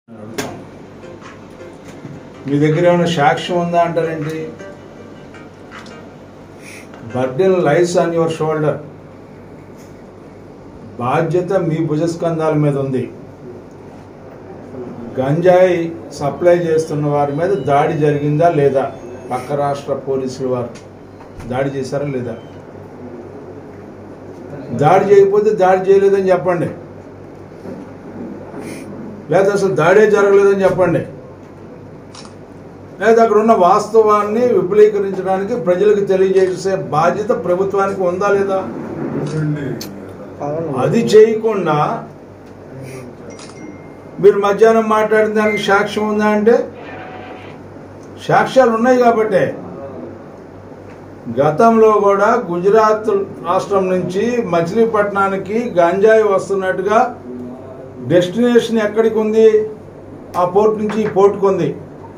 మీ దగ్గర ఏమైనా సాక్ష్యం ఉందా అంటారేంటి burden lies on your shoulder బాధ్యత మీ భుజస్కంధాల మీద ఉంది గంజాయి సప్లై చేస్తున్న వారి మీద దాడి జరిగిందా లేదా పక్క రాష్ట్ర పోలీసులు వారు దాడి చేశారా లేదా దాడి చేయకపోతే దాడి చేయలేదని చెప్పండి లేదా అసలు దాడే జరగలేదని చెప్పండి లేదా అక్కడ ఉన్న వాస్తవాన్ని విపులీకరించడానికి ప్రజలకు తెలియజేసే బాధ్యత ప్రభుత్వానికి ఉందా లేదా అది చేయకుండా మీరు మధ్యాహ్నం మాట్లాడిన దానికి సాక్ష్యం ఉందా అంటే సాక్ష్యాలు ఉన్నాయి కాబట్టే గతంలో కూడా గుజరాత్ రాష్ట్రం నుంచి మచిలీపట్నానికి గంజాయి వస్తున్నట్టుగా డెస్టినేషన్ ఎక్కడికి ఉంది ఆ పోర్ట్ నుంచి ఈ పోర్టుకు ఉంది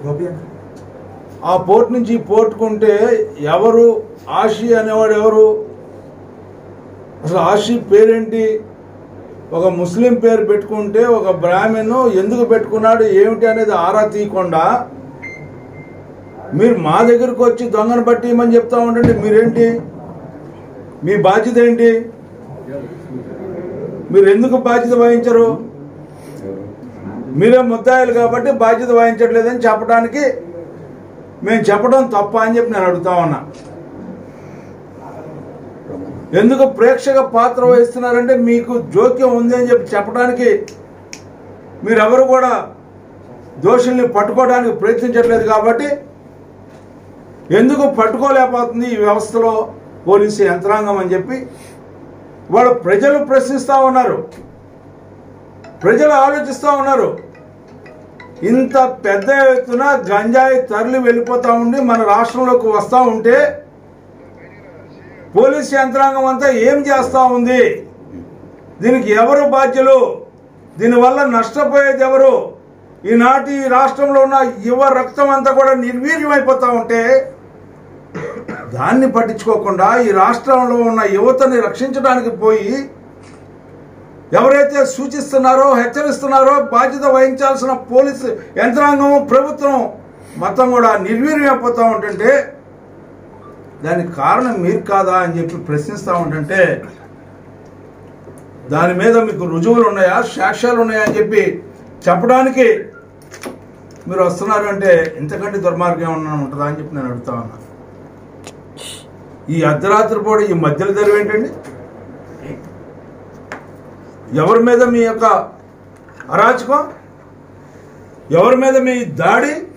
ఆ పోర్ట్ నుంచి ఈ పోర్టుకు ఉంటే ఎవరు ఆషి అనేవాడు ఎవరు అసలు ఆషి పేరేంటి ఒక ముస్లిం పేరు పెట్టుకుంటే ఒక బ్రాహ్మణ్ ఎందుకు పెట్టుకున్నాడు ఏమిటి అనేది ఆరా తీయకుండా మీరు మా దగ్గరకు వచ్చి దొంగను బట్టి ఇమ్మని చెప్తా ఉండండి మీరేంటి మీ బాధ్యత ఏంటి మీరు ఎందుకు బాధ్యత వహించరు మీరే ముద్దాయిలు కాబట్టి బాధ్యత వహించట్లేదని చెప్పడానికి మేము చెప్పడం తప్ప అని చెప్పి నేను అడుగుతా ఉన్నా ఎందుకు ప్రేక్షక పాత్ర వహిస్తున్నారంటే మీకు జోక్యం ఉంది అని చెప్పి చెప్పడానికి మీరెవరు కూడా దోషుల్ని పట్టుకోవడానికి ప్రయత్నించట్లేదు కాబట్టి ఎందుకు పట్టుకోలేకపోతుంది ఈ వ్యవస్థలో పోలీసు యంత్రాంగం అని చెప్పి వాళ్ళు ప్రజలు ప్రశ్నిస్తూ ఉన్నారు ప్రజలు ఆలోచిస్తూ ఉన్నారు ఇంత పెద్ద ఎత్తున గంజాయి తరలి వెళ్ళిపోతూ ఉండి మన రాష్ట్రంలోకి వస్తూ ఉంటే పోలీస్ యంత్రాంగం అంతా ఏం చేస్తూ ఉంది దీనికి ఎవరు బాధ్యులు దీనివల్ల నష్టపోయేది ఎవరు ఈనాటి ఈ రాష్ట్రంలో ఉన్న యువ రక్తం అంతా కూడా నిర్వీర్యమైపోతూ ఉంటే దాన్ని పట్టించుకోకుండా ఈ రాష్ట్రంలో ఉన్న యువతని రక్షించడానికి పోయి ఎవరైతే సూచిస్తున్నారో హెచ్చరిస్తున్నారో బాధ్యత వహించాల్సిన పోలీసు యంత్రాంగం ప్రభుత్వం మొత్తం కూడా నిర్వీర్యమైపోతూ ఉంటుంటే దానికి కారణం మీరు కాదా అని చెప్పి ప్రశ్నిస్తూ ఉంటుంటే దాని మీద మీకు రుజువులు ఉన్నాయా సాక్ష్యాలు ఉన్నాయా అని చెప్పి చెప్పడానికి మీరు వస్తున్నారు అంటే ఇంతకంటే దుర్మార్గం ఏమన్నా ఉంటుందా అని చెప్పి నేను అడుగుతా ఉన్నా ఈ అర్ధరాత్రి పూట ఈ మధ్యలో తెరవ ఏంటండి ఎవరి మీద మీ యొక్క అరాచకం ఎవరి మీద మీ దాడి